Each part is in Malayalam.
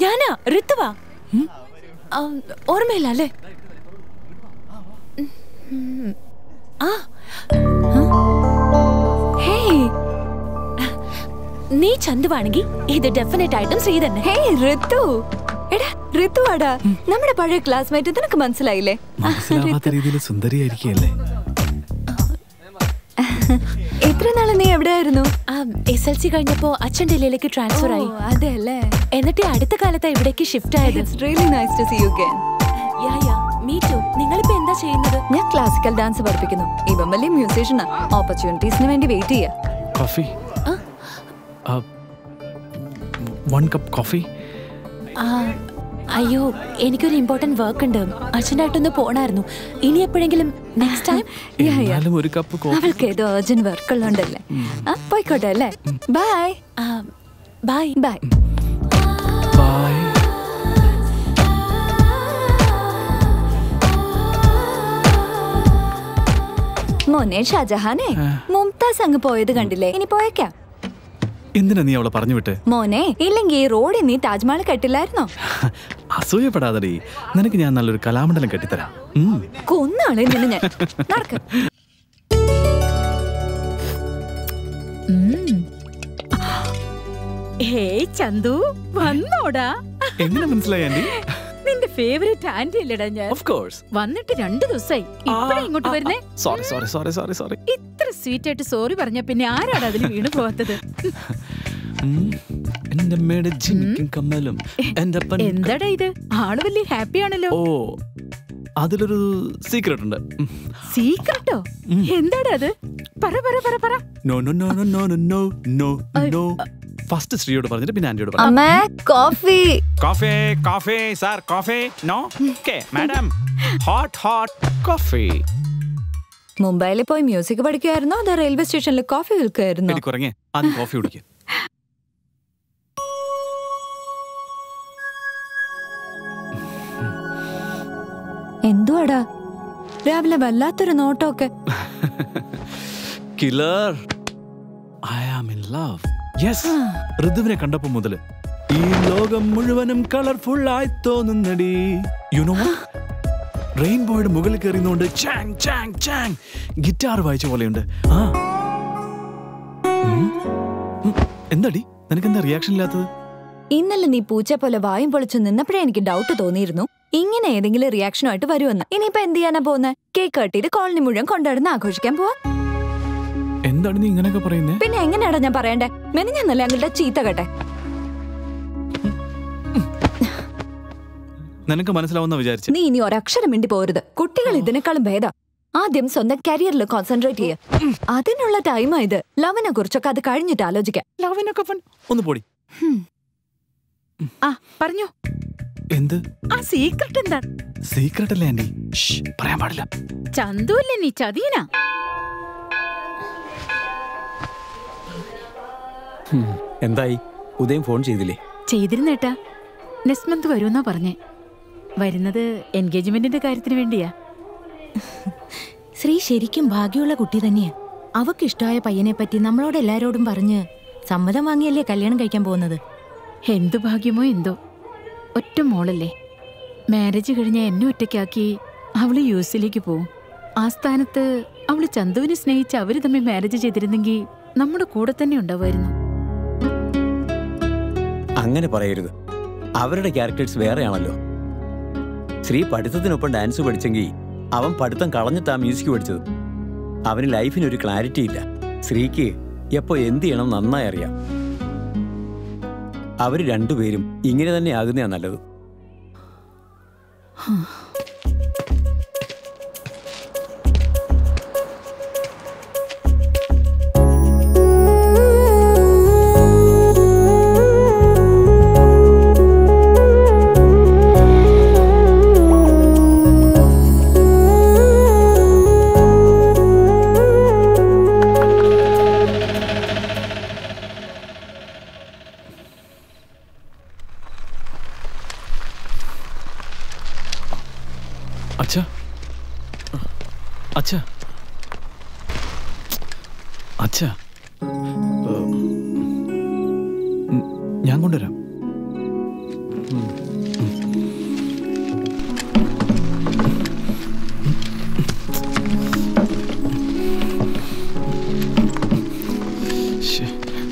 ഞാനാ ഋത്തുവാ ആ, ഓർമ്മയില്ല അല്ലേ ഉം. ആ ഹേയ് നീ ചന്തുവാണെങ്കിൽ ഇത് ഡെഫിനറ്റ് ആയിട്ടും ശ്രീ തന്നെ ഹേയ് ഋതു എടാ ഋതുവാടാ നമ്മുടെ പഴയ ക്ലാസ്മേറ്റ് നിനക്ക് മനസ്സിലായില്ലേ മനസ്സിലാവാത്ത രീതിയിൽ സുന്ദരിയായിരിക്കല്ലേ എത്ര നാള് നീ എവിടെയായിരുന്നു എസ് എൽ സി കഴിഞ്ഞപ്പോ അച്ഛൻ ഡൽഹിയിലേക്ക് ട്രാൻസ്ഫർ ആയി ഓ, അതെയല്ലേ എന്നിട്ട് ഈ അടുത്ത കാലത്താ ഇവിടേക്ക് ഷിഫ്റ്റ് ആയത് it's really nice to see you again yeah yeah me too നിങ്ങളിപ്പോ എന്താ ചെയ്യുന്നത് ഞാൻ ക്ലാസിക്കൽ ഡാൻസ് പഠിപ്പിക്കുന്നു ഇവൻ വലിയ മ്യൂസീഷ്യനാ ഓപ്പർച്യൂണിറ്റീസിന് വേണ്ടി വെയിറ്റ് ചെയ്യാ കോഫി വൺ കപ്പ് കോഫി ആ, അയ്യോ എനിക്കൊരു ഇമ്പോർട്ടന്റ് വർക്ക് ഉണ്ട് അച്ഛനായിട്ടൊന്ന് പോണായിരുന്നു ഇനി എപ്പോഴെങ്കിലും നെക്സ്റ്റ് ടൈം എന്നാലും ഒരു കപ്പ് കോഫി അവൾക്ക് ഏതോ അർജന്റ് വർക്ക് ഉള്ളതുണ്ടല്ലേ ആ പോയിക്കോട്ടെ അല്ലേ ബൈ ബൈ ബൈ ബൈ മോനെ ഷാജഹാനെ മുംതാസ് അങ്ങ് പോയത് കണ്ടില്ലേ ഇനി പോയേക്കാം എന്തിനാ നീ അവളെ പറഞ്ഞു വിട്ട് മോനെ ഇല്ലെങ്കിൽ ഈ റോഡിൽ നീ താജ്മഹൽ കെട്ടില്ലായിരുന്നോ അസൂയപ്പെടാതടി നിനക്ക് ഞാൻ നല്ലൊരു കലാമണ്ഡലം കെട്ടിത്തരാം ഉം. കൊന്നാളെ നിന്നെ ഞാൻ നടക്ക് ഹേയ് ചന്തു വന്നോടാ എങ്ങനെ മനസ്സിലായി ആന്റി നിന്റെ ഫേവറേറ്റ് ആന്റി അല്ലടാ ഞാൻ ഓഫ് കോഴ്സ് വന്നിട്ട് രണ്ടു ദിവസമായി ഇപ്പഴാ ഇങ്ങോട്ട് വരുന്നേ sorry sorry sorry sorry sorry ഇത്ര സ്വീറ്റ് ആയിട്ട് സോറി പറഞ്ഞ പിന്നെ ആരാടാ അതിൽ വീണു പോവാത്തത് എന്റെ അമ്മയുടെ ജിമിക്കും കമ്മലും എന്റെ അപ്പൻ എന്താടാ ഇത് ആള് വലിയ ഹാപ്പി ആണല്ലോ ഓ അതിലൊരു സീക്രട്ട് ഉണ്ട് സീക്രട്ടോ എന്താടാ അത് പറ പറ പറ പറ no no no no no no no no first ശ്രീയോട് പറഞ്ഞിട്ട് പിന്നെ ആന്റിയോട് പറഞ്ഞു അമ്മ coffee coffee coffee sir coffee no okay madam hot hot coffee മുംബൈയിൽ പോയി മ്യൂസിക് പഠിക്കുമായിരുന്നോ അതോ റെയിൽവേ സ്റ്റേഷനിൽ കോഫി വിൽക്കുമായിരുന്നോ എടി കുറങ്ങേ ആദ്യം കോഫി കുടിക്കുക എന്തുവാടാ രാവിലെ വല്ലാത്തൊരു നോട്ടമൊക്കെ killer I am in love yes ഋതുവിനെ കണ്ടപ്പോ മുതല് ഈ ലോകം മുഴുവനും കളർഫുൾ ആയി തോന്നുന്നടി യു നോ റെയിൻബോയുടെ മുകളിൽ കയറിയുന്നോണ്ട് ചാങ് ചാങ് ചാങ് ഗിറ്റാർ വായിച്ച പോലെയുണ്ട് ആ ഉം. ഉം. എന്താടി നിനക്ക് എന്താ റിയാക്ഷൻ ഇല്ലാത്തത് ഇന്നലെ നീ പൂച്ച പോലെ വായും പൊളിച്ചു നിന്നപ്പോഴേ എനിക്ക് ഡൗട്ട് തോന്നിയിരുന്നു ഇങ്ങനെ ഏതെങ്കിലും റിയാക്ഷനുമായിട്ട് വരുമെന്ന് ഇനിയിപ്പോ എന്ത് ചെയ്യാനാ പോകുന്നത് കേക്ക് കട്ടിയിട്ട് കോളനി മുഴുവൻ കൊണ്ടുവരുന്ന ആഘോഷിക്കാൻ പോവാ എന്താണ് നീ ഇങ്ങനെയൊക്കെ പറയുന്നേ പിന്നെ എങ്ങനെയാടാ ഞാൻ പറയണ്ടേ മെനഞ്ഞന്നല്ലേ അങ്ങോട്ട് ചീത്ത കേട്ടെ നിനക്ക് മനസ്സിലാവുന്ന വിചാരിച്ചു നീ ഇനി ഒരക്ഷരം മിണ്ടി പോരുത് കുട്ടികൾ ഇതിനേക്കാളും ഭേദം ആദ്യം സ്വന്തം കരിയറിൽ കോൺസെൻട്രേറ്റ് ചെയ്യുക അതിനുള്ള ടൈമാ ഇത് ലവിനെ കുറിച്ചൊക്കെ അത് കഴിഞ്ഞിട്ട് ആലോചിക്കാം ലവിനൊക്കെ ഒന്ന് പോടി ആ പറഞ്ഞോ എന്ത് ആ സീക്രട്ട് എന്താ സീക്രട്ട് അല്ലേ ആന്റി ഷ്, പറയാൻ പാടില്ല ചന്തു അല്ലേ നീ ചതിയനാ ഹും, എന്തായി ഉദയം ഫോൺ ചെയ്തില്ലേ ചെയ്തിരുന്നേട്ടാ നെക്സ്റ്റ് മന്ത് വരുമെന്നാ പറഞ്ഞേ വരുന്നത് എൻഗേജ്മെന്റിന്റെ കാര്യത്തിന് വേണ്ടിയാ ശ്രീ ശരിക്കും ഭാഗ്യമുള്ള കുട്ടി തന്നെയാ അവക്ക് ഇഷ്ടമായ പയ്യനെ പറ്റി നമ്മളോട് എല്ലാരോടും പറഞ്ഞ് സമ്മതം വാങ്ങിയല്ലേ കല്യാണം കഴിക്കാൻ പോകുന്നത് എന്തു ഭാഗ്യമോ എന്തോ ഒറ്റ മോളല്ലേ മാരേജ് കഴിഞ്ഞ എന്നെ ഒറ്റയ്ക്കാക്കി അവള് യു എസിലേക്ക് പോവും ആ സ്ഥാനത്ത് അവള് ചന്തുവിനെ സ്നേഹിച്ച് അവര് തമ്മിൽ മാരേജ് ചെയ്തിരുന്നെങ്കിൽ നമ്മുടെ കൂടെ തന്നെ ഉണ്ടാവുമായിരുന്നു അങ്ങനെ പറയരുത് അവരുടെ ക്യാരക്ടേഴ്സ് വേറെയാണല്ലോ ശ്രീ പഠിത്തത്തിനൊപ്പം ഡാൻസ് പഠിച്ചെങ്കിൽ അവൻ പഠിത്തം കളഞ്ഞിട്ടാ മ്യൂസിക് പഠിച്ചത് അവന് ലൈഫിന് ഒരു ക്ലാരിറ്റി ഇല്ല ശ്രീക്ക് എപ്പോ എന്ത് ചെയ്യണം നന്നായി അറിയാം അവര് രണ്ടുപേരും ഇങ്ങനെ തന്നെ ആകുന്നതാ നല്ലത് അച്ഛ അച്ഛ അച്ഛ ഞാൻ കൊണ്ടുവരാം ശ്ശേ.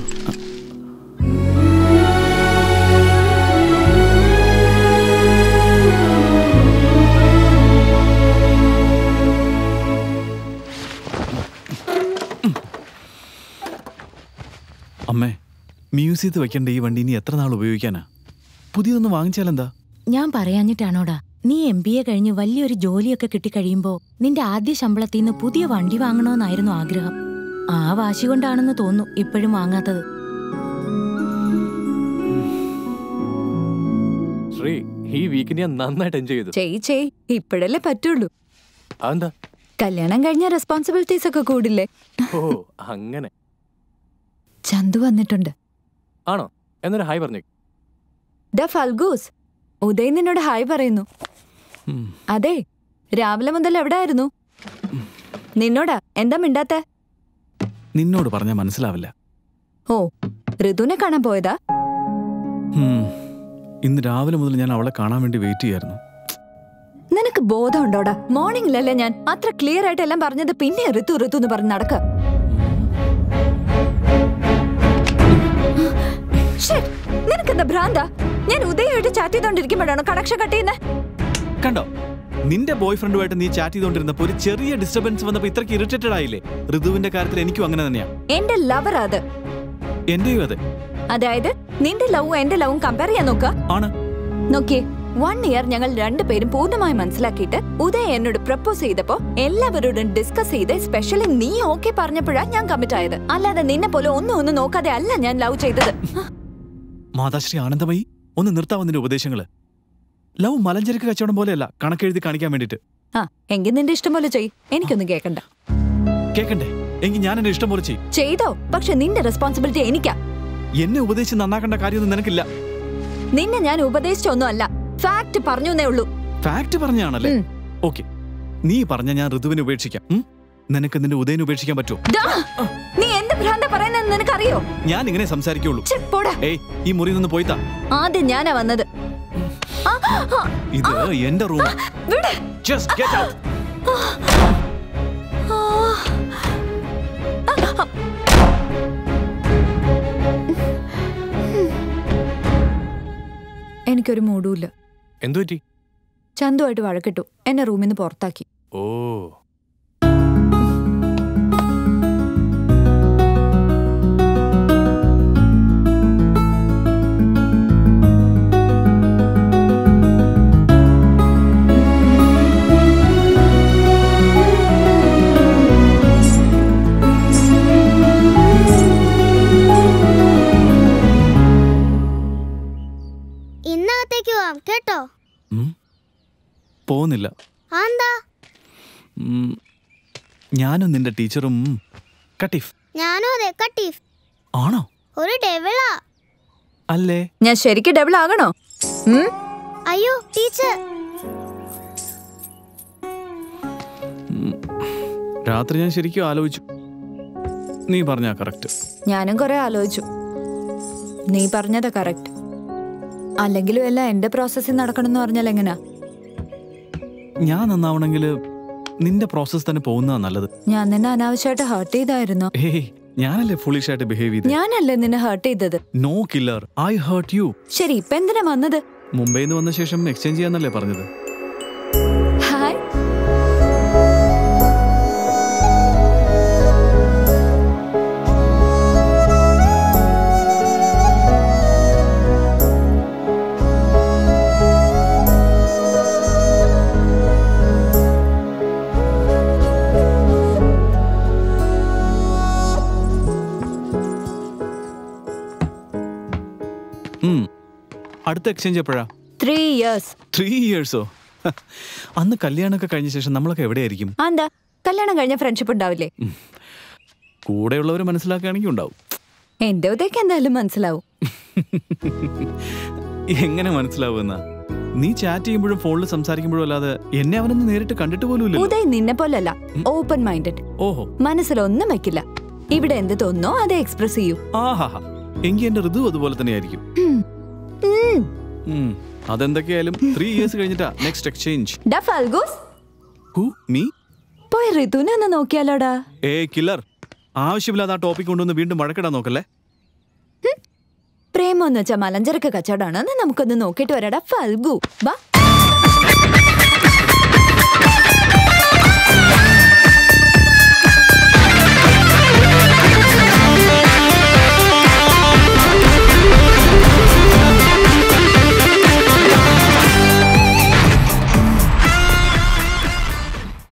അമ്മേ മ്യൂസിയത്ത് വെക്കേണ്ട ഈ വണ്ടി ഇനി എത്ര നാൾ ഉപയോഗിക്കാനാ പുതിയതൊന്ന് വാങ്ങിച്ചാലെന്താ ഞാൻ പറയാഞ്ഞിട്ടാണോടാ നീ എം ബി എ കഴിഞ്ഞ് വലിയൊരു ജോലിയൊക്കെ കിട്ടിക്കഴിയുമ്പോ നിന്റെ ആദ്യ ശമ്പളത്തിൽ നിന്ന് പുതിയ വണ്ടി വാങ്ങണോന്നായിരുന്നു ആഗ്രഹം ആ വാശി കൊണ്ടാണെന്ന് തോന്നുന്നു ഇപ്പോഴും വാങ്ങാത്തത് ശ്രീ ഈ വീക്കിന് ഞാൻ നന്നായിട്ട് എൻജോയ് ചെയ്തു ചെയ് ചെയ് ഇപ്പോഴല്ലേ പറ്റുള്ളൂ അതെന്താ കല്യാണം കഴിഞ്ഞ റെസ്പോൺസിബിലിറ്റീസ് ഒക്കെ കൂടില്ലേ ഓ അങ്ങനെ ചന്തു വന്നിട്ടുണ്ട് ആണോ എന്നൊരു ഹായ് പറഞ്ഞു ദ ഫൽഗൂസ് ഉദയ് നിന്നോട് ഹായ് പറയുന്നു ഉം. അതെ രാവിലെ മുതൽ എവിടെയായിരുന്നു നിന്നോടാ എന്താ മിണ്ടാത്തെ നിന്നോട് പറഞ്ഞാൽ മനസ്സിലാവില്ല ഓ ഋതുവിനെ കാണാൻ പോയതാ ഉം. ഇന്ന് രാവിലെ മുതൽ ഞാൻ അവളെ കാണാൻ വേണ്ടി വെയിറ്റ് ചെയ്യായിരുന്നു നിനക്ക് ബോധമുണ്ടോടാ മോർണിംഗിലല്ലേ ഞാൻ അത്ര ക്ലിയർ ആയിട്ട് എല്ലാം പറഞ്ഞത് പിന്നെ ഋതു ഋതു എന്ന് പറഞ്ഞ് നടക്ക നിനക്കെന്താ ഭ്രാന്ത ഞാൻ ഉദയമായിട്ട് ചാറ്റ് ചെയ്തോണ്ടിരിക്കുമ്പോഴാണോ കണക്ഷൻ കട്ട് ചെയ്യുന്നത് കണ്ടോ നിന്റെ ബോയ് ഫ്രണ്ടുമായിട്ട് നീ ചാറ്റ് ചെയ്തോണ്ടിരുന്നപ്പോ ഒരു ചെറിയ ഡിസ്റ്റർബൻസ് വന്നപ്പോ ഇത്രയ്ക്ക് ഇറിറ്റേറ്റഡ് ആയില്ലേ ഋതുവിന്റെ കാര്യത്തിൽ എനിക്കും അങ്ങനെ തന്നെയാ എന്റെ ലവർ അത് എന്റെയും അതെ അതായത് നിന്റെ ലവും എന്റെ ലവും കമ്പയർ ചെയ്യാൻ നോക്ക ആണ് നോക്കിയേ വൺ ഇയർ ഞങ്ങൾ രണ്ടുപേരും പൂർണ്ണമായി മനസ്സിലാക്കിയിട്ട് ഉദയ എന്നോട് പ്രപ്പോസ് ചെയ്തപ്പോ എല്ലാവരോടും ഡിസ്കസ് ചെയ്ത് സ്പെഷ്യലി നീ ഓക്കെ പറഞ്ഞപ്പോഴാ ഞാൻ കമ്മിറ്റ് ആയത് അല്ലാതെ നിന്നെ പോലെ ഒന്നും ഒന്നും നോക്കാതെ അല്ല ഞാൻ ലവ് ചെയ്തത് മാതാശ്രീ ആനന്ദമയി ഒന്ന് നിർത്താവോ നിന്റെ ഉപദേശങ്ങള് ലവ് മലഞ്ചരക്ക് കച്ചവടം പോലെയല്ല കണക്കെഴുതി കാണിക്കാൻ വേണ്ടിട്ട് ആ എങ്കിൽ നിന്റെ ഇഷ്ടം പോലെ ചെയ് എനിക്കൊന്നും കേക്കണ്ട കേക്കണ്ടേ എങ്കിൽ ഞാൻ എന്റെ ഇഷ്ടം പോലെ ചെയ്യും ചെയ്തോ പക്ഷെ നിന്റെ റെസ്പോൺസിബിലിറ്റി എനിക്കാ എന്നെ ഉപദേശിച്ച് നന്നാക്കേണ്ട കാര്യമൊന്നും നിനക്കില്ല നിന്നെ ഞാൻ ഉപദേശിച്ചൊന്നും അല്ല ഫാക്ട് പറഞ്ഞു എന്നേ ഉള്ളൂ ഫാക്ട് പറഞ്ഞാണല്ലേ ഉം. ഓക്കെ നീ പറഞ്ഞ ഞാൻ ഋതുവിനെ ഉപേക്ഷിക്കാം ഉം? നിനക്ക് നിന്റെ ഉദയനെ ഉപേക്ഷിക്കാൻ പറ്റുമോ ദാ, നീ എന്ത് ഭ്രാന്ത പറയുന്നതെന്ന് നിനക്കറിയോ ഞാൻ ഇങ്ങനെ സംസാരിക്കുള്ളൂ ഛെ, പോടാ ഏയ് ഈ മുറിയിൽ നിന്ന് പോയിത്താ ആദ്യം ഞാനാ വന്നത് ആ, ആ, ഇത് എന്റെ റൂം വിട്. ജസ്റ്റ് ഗെറ്റ് ഔട്ട് ആ. ആ, ആ. എനിക്കൊരു മൂടുമില്ല എന്തു പറ്റി ചന്തുമായിട്ട് വഴക്കിട്ടു എന്നെ റൂമിൽ നിന്ന് പുറത്താക്കി ഓ ഇന്നകത്തേക്ക് പോവാം കേട്ടോ പോകുന്നില്ല ആ എന്താ ഉം, ഞാനും നിന്റെ ടീച്ചറും കട്ടീഫ് ഞാനും അതെ കട്ടീഫ് ആണോ ഒരു ഡെവിളാ അല്ലേ ഞാൻ ശരിക്കും ഡബിൾ ആകണോ ഉം? അയ്യോ ടീച്ചർ രാത്രി ഞാൻ ശരിക്കും ആലോചിച്ചു നീ പറഞ്ഞാ കറക്റ്റ് ഞാനും കുറെ ആലോചിച്ചു നീ പറഞ്ഞതാ കറക്റ്റ് അല്ലെങ്കിലും എല്ലാം എന്റെ പ്രോസസ്സിൽ നടക്കണം എന്ന് പറഞ്ഞാൽ എങ്ങനാ ഞാൻ നന്നാവണമെങ്കിൽ നിന്റെ പ്രോസസ് തന്നെ പോകുന്നതാ നല്ലത് ഞാൻ നിന്നെ അനാവശ്യമായിട്ട് ഹേർട്ട് ചെയ്തായിരുന്നോ ഏയ് ഞാനല്ലേ ഫുളിഷ് ആയിട്ട് ബിഹേവ് ചെയ്ത് ഞാനല്ലേ നിന്നെ ഹേർട്ട് ചെയ്തത് no killer I hurt you ശരി ഇപ്പൊ എന്തിനാ വന്നത് മുംബൈയിൽ നിന്ന് വന്ന ശേഷം എക്സ്ചേഞ്ച് ചെയ്യാന്നല്ലേ പറഞ്ഞത് ഹായ് ഉം. അടുത്ത എക്സ്ചേഞ്ച് എപ്പോഴാ ത്രീ ഇയേഴ്സ് ത്രീ ഇയേഴ്സോ അന്ന് കല്യാണമൊക്കെ കഴിഞ്ഞ ശേഷം നമ്മളൊക്കെ എവിടെയായിരിക്കും എന്താ കല്യാണം കഴിഞ്ഞ ഫ്രണ്ട്ഷിപ്പ് ഉണ്ടാവില്ലേ കൂടെയുള്ളവർ മനസ്സിലാക്കുകയാണെങ്കിൽ ഉണ്ടാവും എന്റെ ഉദയ്ക്ക് എന്തായാലും മനസ്സിലാവും എങ്ങനെ മനസ്സിലാവുന്ന നീ ചാറ്റ് ചെയ്യുമ്പോഴും ഫോണിൽ സംസാരിക്കുമ്പോഴും അല്ലാതെ എന്നെ അവനൊന്ന് നേരിട്ട് കണ്ടിട്ട് പോലുമില്ലല്ലോ ഉദയ് നിന്നെ പോലല്ല ഓപ്പൺ മൈൻഡഡ് ഓഹോ മനസ്സിലൊന്നും വെക്കില്ല ഇവിടെ എന്ത് തോന്നോ അത് എക്സ്പ്രസ് ചെയ്യൂ ആഹാ എങ്കി എന്റെ ഋതു അതുപോലെ തന്നെ ആയിരിക്കും ഉം. ഉം. ഉം, അതെന്തൊക്കെയായാലും ത്രീ ഇയേഴ്സ് കഴിഞ്ഞിട്ടാ നെക്സ്റ്റ് എക്സ്ചേഞ്ച് ഡാ ഫൽഗൂസ് ഹു മീ പോയി ഋതുവിനെ ഒന്ന് നോക്കിയാലോടാ ഏ കില്ലർ ആവശ്യമില്ലാതെ ആ ടോപ്പിക് കൊണ്ടുവന്ന് വീണ്ടും വഴക്കിടാൻ നോക്കല്ലേ പ്രേമം എന്ന് വെച്ചാൽ മലഞ്ചരക്ക് കച്ചവടമാണെന്ന് നമുക്കൊന്ന് നോക്കിയിട്ട് വരാടാ ഫൽഗു വാ